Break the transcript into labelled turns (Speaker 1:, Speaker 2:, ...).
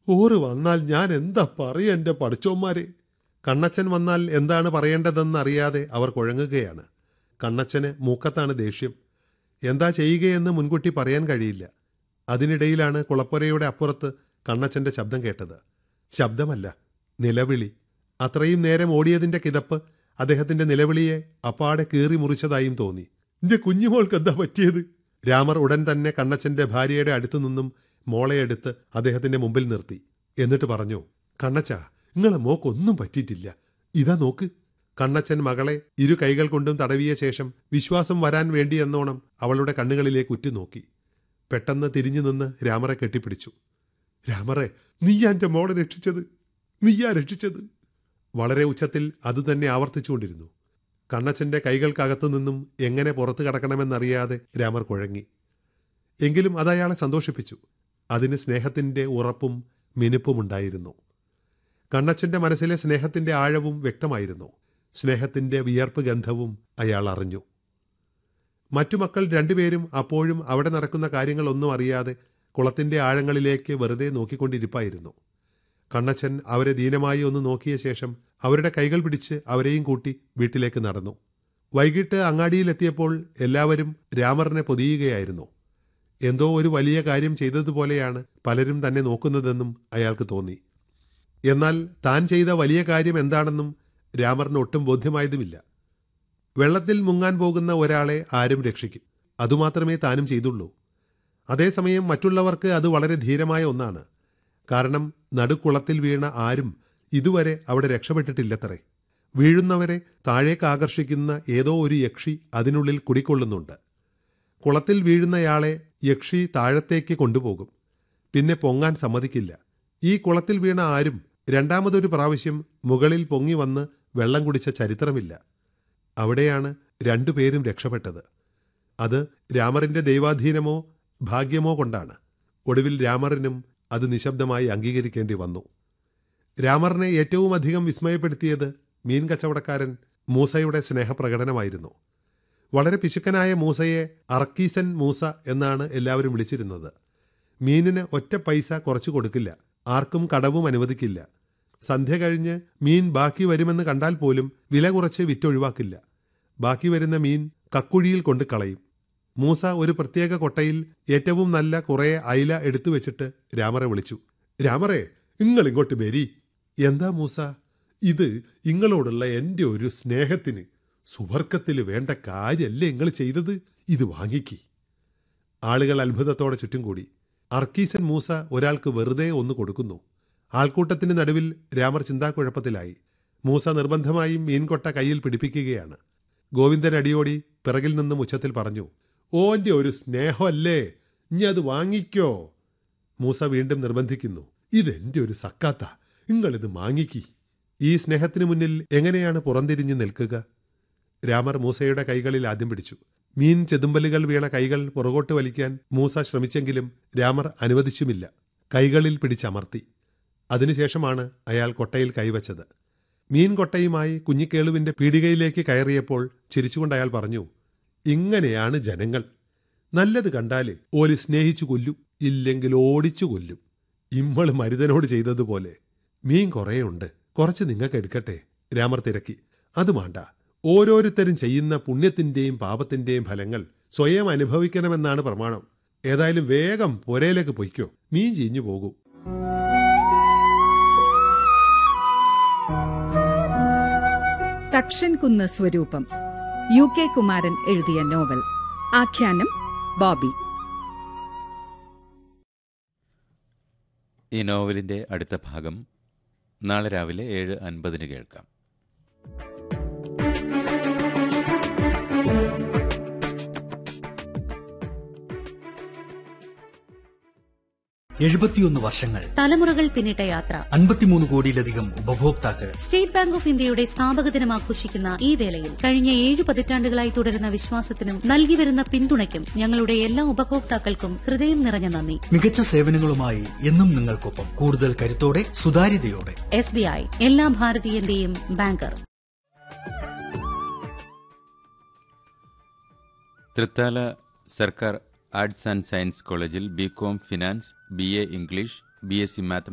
Speaker 1: ഓറ് വന്നാൽ ഞാൻ എന്താ പറയ എൻ്റെ പഠിച്ചോന്മാരെ കണ്ണച്ചൻ വന്നാൽ എന്താണ് പറയേണ്ടതെന്നറിയാതെ അവർ കുഴങ്ങുകയാണ് കണ്ണച്ചന് മൂക്കത്താണ് ദേഷ്യം എന്താ ചെയ്യുകയെന്ന് മുൻകൂട്ടി പറയാൻ കഴിയില്ല അതിനിടയിലാണ് കുളപ്പുരയുടെ അപ്പുറത്ത് കണ്ണച്ചന്റെ ശബ്ദം കേട്ടത് ശബ്ദമല്ല നിലവിളി അത്രയും നേരം ഓടിയതിന്റെ കിതപ്പ് അദ്ദേഹത്തിന്റെ നിലവിളിയെ അപ്പാടെ കീറി മുറിച്ചതായും തോന്നി എന്റെ കുഞ്ഞുമോൾക്ക് എന്താ പറ്റിയത് രാമർ ഉടൻ തന്നെ കണ്ണച്ചന്റെ ഭാര്യയുടെ അടുത്തു നിന്നും മോളെ എടുത്ത് അദ്ദേഹത്തിന്റെ മുമ്പിൽ നിർത്തി എന്നിട്ട് പറഞ്ഞു കണ്ണച്ച നിങ്ങളെ മോക്കൊന്നും പറ്റിയിട്ടില്ല ഇതാ നോക്ക് കണ്ണച്ചൻ മകളെ ഇരു കൈകൾ കൊണ്ടും തടവിയ ശേഷം വിശ്വാസം വരാൻ വേണ്ടി എന്നോണം അവളുടെ കണ്ണുകളിലേക്ക് ഉറ്റുനോക്കി പെട്ടെന്ന് തിരിഞ്ഞു നിന്ന് രാമറെ കെട്ടിപ്പിടിച്ചു രാമറെ നീയാ എന്റെ മോളെ രക്ഷിച്ചത് നീയാ രക്ഷിച്ചത് വളരെ ഉച്ചത്തിൽ അത് തന്നെ ആവർത്തിച്ചുകൊണ്ടിരുന്നു കണ്ണച്ചന്റെ കൈകൾക്കകത്തു നിന്നും എങ്ങനെ പുറത്തു കടക്കണമെന്നറിയാതെ രാമർ കുഴങ്ങി എങ്കിലും അതയാളെ സന്തോഷിപ്പിച്ചു അതിന് സ്നേഹത്തിന്റെ ഉറപ്പും മിനുപ്പുമുണ്ടായിരുന്നു കണ്ണച്ചന്റെ മനസ്സിലെ സ്നേഹത്തിന്റെ ആഴവും വ്യക്തമായിരുന്നു സ്നേഹത്തിന്റെ വിയർപ്പ് ഗന്ധവും അയാൾ അറിഞ്ഞു മറ്റു മക്കൾ രണ്ടുപേരും അപ്പോഴും അവിടെ നടക്കുന്ന കാര്യങ്ങളൊന്നും അറിയാതെ കുളത്തിന്റെ ആഴങ്ങളിലേക്ക് വെറുതെ നോക്കിക്കൊണ്ടിരിപ്പായിരുന്നു കണ്ണച്ചൻ അവരെ ദീനമായി ഒന്ന് നോക്കിയ ശേഷം അവരുടെ കൈകൾ പിടിച്ച് അവരെയും കൂട്ടി വീട്ടിലേക്ക് നടന്നു വൈകിട്ട് അങ്ങാടിയിലെത്തിയപ്പോൾ എല്ലാവരും രാമറിനെ പൊതിയുകയായിരുന്നു എന്തോ ഒരു വലിയ കാര്യം ചെയ്തതുപോലെയാണ് പലരും തന്നെ നോക്കുന്നതെന്നും അയാൾക്ക് തോന്നി എന്നാൽ താൻ ചെയ്ത വലിയ കാര്യം എന്താണെന്നും രാമറിന് ഒട്ടും ബോധ്യമായതുമില്ല വെള്ളത്തിൽ മുങ്ങാൻ പോകുന്ന ഒരാളെ ആരും രക്ഷിക്കും അതുമാത്രമേ താനും ചെയ്തുള്ളൂ അതേസമയം മറ്റുള്ളവർക്ക് അത് വളരെ ധീരമായ ഒന്നാണ് കാരണം നടുക്കുളത്തിൽ വീണ ആരും ഇതുവരെ അവിടെ രക്ഷപ്പെട്ടിട്ടില്ലത്രേ വീഴുന്നവരെ താഴേക്ക് ആകർഷിക്കുന്ന ഏതോ ഒരു യക്ഷി അതിനുള്ളിൽ കുടിക്കൊള്ളുന്നുണ്ട് കുളത്തിൽ വീഴുന്നയാളെ യക്ഷി താഴത്തേക്ക് കൊണ്ടുപോകും പിന്നെ പൊങ്ങാൻ സമ്മതിക്കില്ല ഈ കുളത്തിൽ വീണ ആരും രണ്ടാമതൊരു പ്രാവശ്യം മുകളിൽ പൊങ്ങി വന്ന് വെള്ളം കുടിച്ച ചരിത്രമില്ല അവിടെയാണ് രണ്ടുപേരും രക്ഷപ്പെട്ടത് അത് രാമറിന്റെ ദൈവാധീനമോ ഭാഗ്യമോ കൊണ്ടാണ് ഒടുവിൽ രാമറിനും അത് നിശബ്ദമായി അംഗീകരിക്കേണ്ടി വന്നു രാമറിനെ ഏറ്റവും അധികം വിസ്മയപ്പെടുത്തിയത് മീൻ കച്ചവടക്കാരൻ മൂസയുടെ സ്നേഹപ്രകടനമായിരുന്നു വളരെ പിശുക്കനായ മൂസയെ അർക്കീസൻ മൂസ എന്നാണ് എല്ലാവരും വിളിച്ചിരുന്നത് മീനിന് ഒറ്റ പൈസ കുറച്ചു കൊടുക്കില്ല ആർക്കും കടവും അനുവദിക്കില്ല സന്ധ്യ കഴിഞ്ഞ് മീൻ ബാക്കി വരുമെന്ന് കണ്ടാൽ പോലും വില കുറച്ച് വിറ്റൊഴിവാക്കില്ല ബാക്കി വരുന്ന മീൻ കക്കുഴിയിൽ കൊണ്ട് കളയും മൂസ ഒരു പ്രത്യേക കൊട്ടയിൽ ഏറ്റവും നല്ല കുറേ അയില എടുത്തു വെച്ചിട്ട് രാമറെ വിളിച്ചു രാമറെ നിങ്ങൾ ഇങ്ങോട്ട് വരി എന്താ മൂസ ഇത് ഇങ്ങളോടുള്ള എൻ്റെ ഒരു സ്നേഹത്തിന് സുവർക്കത്തിൽ വേണ്ട കാര്യല്ലേ നിങ്ങൾ ചെയ്തത് ഇത് വാങ്ങിക്കി ആളുകൾ അത്ഭുതത്തോടെ ചുറ്റും കൂടി അർക്കീസൻ മൂസ ഒരാൾക്ക് വെറുതെ ഒന്ന് കൊടുക്കുന്നു ആൾക്കൂട്ടത്തിന് നടുവിൽ രാമർ ചിന്താക്കുഴപ്പത്തിലായി മൂസ നിർബന്ധമായും മീൻകൊട്ട കയ്യിൽ പിടിപ്പിക്കുകയാണ് ഗോവിന്ദൻ അടിയോടി പിറകിൽ നിന്നും ഉച്ചത്തിൽ പറഞ്ഞു ഓന്റെ ഒരു സ്നേഹമല്ലേ ഇനി അത് വാങ്ങിക്കോ മൂസ വീണ്ടും നിർബന്ധിക്കുന്നു ഇതെന്റെ ഒരു സക്കാത്ത നിങ്ങളിത് വാങ്ങിക്കി ഈ സ്നേഹത്തിന് മുന്നിൽ എങ്ങനെയാണ് പുറംതിരിഞ്ഞു നിൽക്കുക രാമർ മൂസയുടെ കൈകളിൽ ആദ്യം പിടിച്ചു മീൻ ചെതുമ്പലുകൾ വീണ കൈകൾ പുറകോട്ട് വലിക്കാൻ മൂസ ശ്രമിച്ചെങ്കിലും രാമർ അനുവദിച്ചുമില്ല കൈകളിൽ പിടിച്ചമർത്തി അതിനുശേഷമാണ് അയാൾ കൊട്ടയിൽ കൈവച്ചത് മീൻ കൊട്ടയുമായി കുഞ്ഞിക്കേളുവിന്റെ പീടികയിലേക്ക് കയറിയപ്പോൾ ചിരിച്ചുകൊണ്ട് അയാൾ പറഞ്ഞു ഇങ്ങനെയാണ് ജനങ്ങൾ നല്ലത് കണ്ടാല് ഓല് സ്നേഹിച്ചു കൊല്ലും ഇല്ലെങ്കിൽ ഓടിച്ചു കൊല്ലും ഇമ്മള് മരുതനോട് ചെയ്തതുപോലെ മീൻ കുറേയുണ്ട് കുറച്ച് നിങ്ങൾക്ക് എടുക്കട്ടെ രാമർ തിരക്കി അത് വേണ്ട ഓരോരുത്തരും ചെയ്യുന്ന പുണ്യത്തിന്റെയും പാപത്തിന്റെയും ഫലങ്ങൾ സ്വയം അനുഭവിക്കണമെന്നാണ് പ്രമാണം ഏതായാലും വേഗം പുരയിലേക്ക് പൊയ്ക്കോ മീൻ ചീഞ്ഞു പോകൂ
Speaker 2: തക്ഷൻകുന്ന് സ്വരൂപം യു കെ കുമാരൻ എഴുതിയ നോവൽ ആഖ്യാനം ബോബി
Speaker 3: ഈ നോവലിൻ്റെ അടുത്ത ഭാഗം നാളെ രാവിലെ ഏഴ് അൻപതിന് കേൾക്കാം
Speaker 4: എഴുപത്തിയൊന്ന് വർഷങ്ങൾ
Speaker 5: തലമുറകൾ പിന്നിട്ട യാത്ര
Speaker 4: അൻപത്തിമൂന്ന് കോടിയിലധികം ഉപഭോക്താക്കൾ
Speaker 5: സ്റ്റേറ്റ് ബാങ്ക് ഓഫ് ഇന്ത്യയുടെ സ്ഥാപക ദിനം ആഘോഷിക്കുന്ന ഈ വേളയിൽ കഴിഞ്ഞ ഏഴ് പതിറ്റാണ്ടുകളായി തുടരുന്ന വിശ്വാസത്തിനും നൽകി വരുന്ന പിന്തുണയ്ക്കും ഞങ്ങളുടെ എല്ലാ ഉപഭോക്താക്കൾക്കും ഹൃദയം നിറഞ്ഞ നന്ദി
Speaker 4: മികച്ച സേവനങ്ങളുമായി എന്നും നിങ്ങൾക്കൊപ്പം കൂടുതൽ കരുത്തോടെ സുതാര്യതയോടെ
Speaker 5: എസ് ബി ഐ എല്ലാ ഭാരതീയന്റെയും ബാങ്കർ
Speaker 3: തൃത്താല സർക്കാർ ആർട്സ് ആൻഡ് സയൻസ് കോളേജിൽ B com finance B A English B S C mathematics